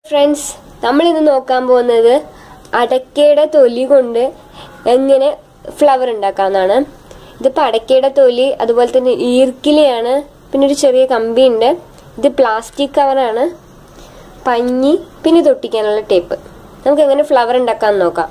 friends നമ്മൾ ഇന്ന് നോക്കാൻ പോകുന്നത് അടക്കയുടെ തൊലി കൊണ്ട് എങ്ങനെ ഫ്ലവർ ഉണ്ടാക്കാന്നാണ് ഇതിപ്പോൾ അടക്കയുടെ തൊലി അതുപോലെ തന്നെ ഈർക്കിലയാണ് പിന്നെ ഒരു ചെറിയ കമ്പിയുണ്ട് ഇത് പ്ലാസ്റ്റിക് കവറാണ് പഞ്ഞി പിന്നെ തൊട്ടിക്കാനുള്ള ടേപ്പ് നമുക്ക് എങ്ങനെ ഫ്ലവർ ഉണ്ടാക്കാമെന്ന് നോക്കാം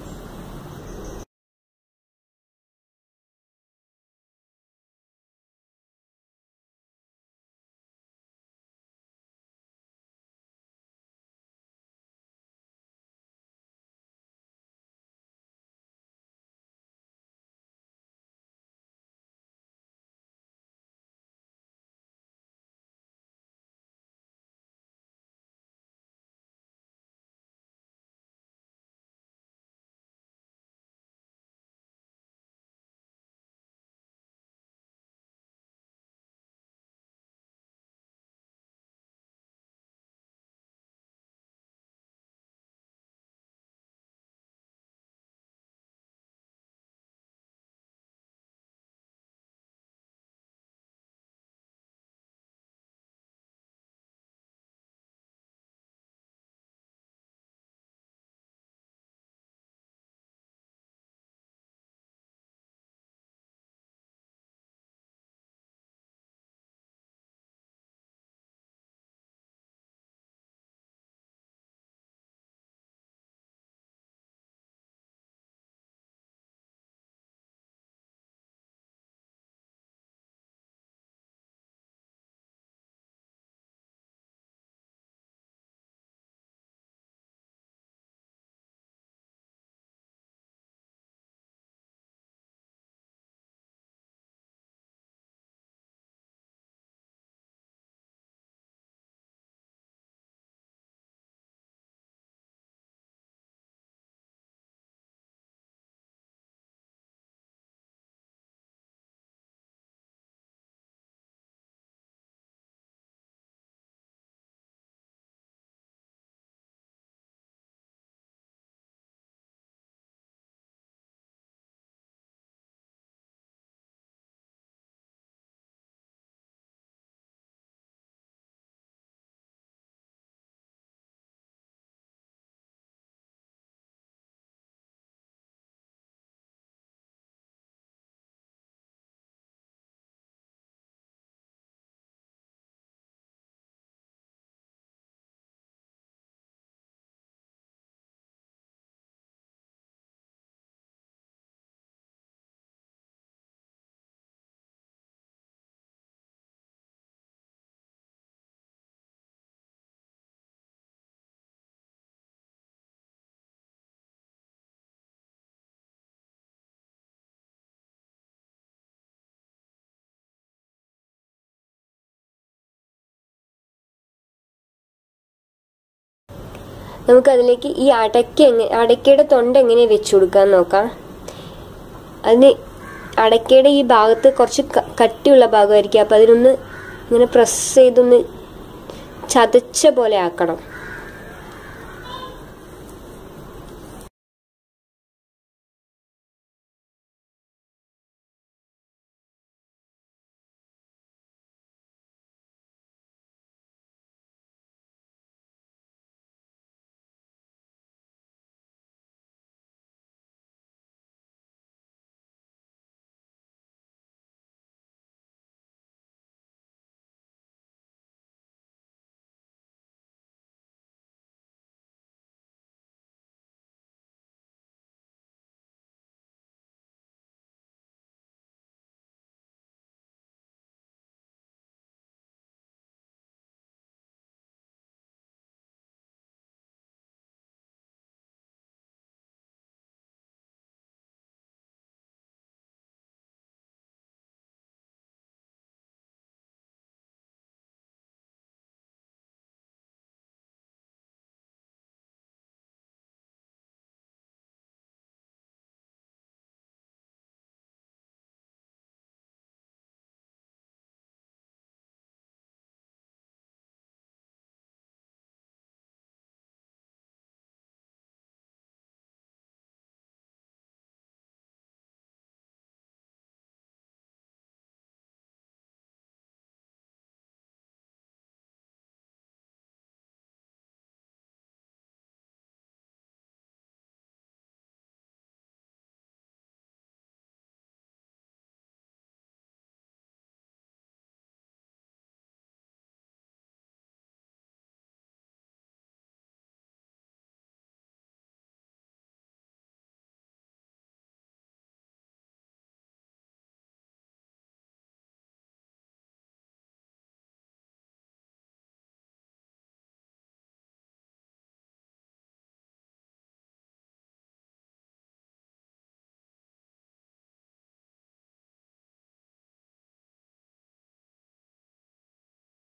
നമുക്ക് അതിലേക്ക് ഈ അടയ്ക്ക എങ്ങനെ അടയ്ക്കയുടെ തൊണ്ട എങ്ങനെ വെച്ചു കൊടുക്കാൻ നോക്കാം അതിന് അടയ്ക്കയുടെ ഈ ഭാഗത്ത് കുറച്ച് ക- കട്ടിയുള്ള ഭാഗമായിരിക്കും അപ്പം അതിനൊന്ന് ഇങ്ങനെ പ്രസ് ചെയ്തൊന്ന് ചതച്ച പോലെ ആക്കണം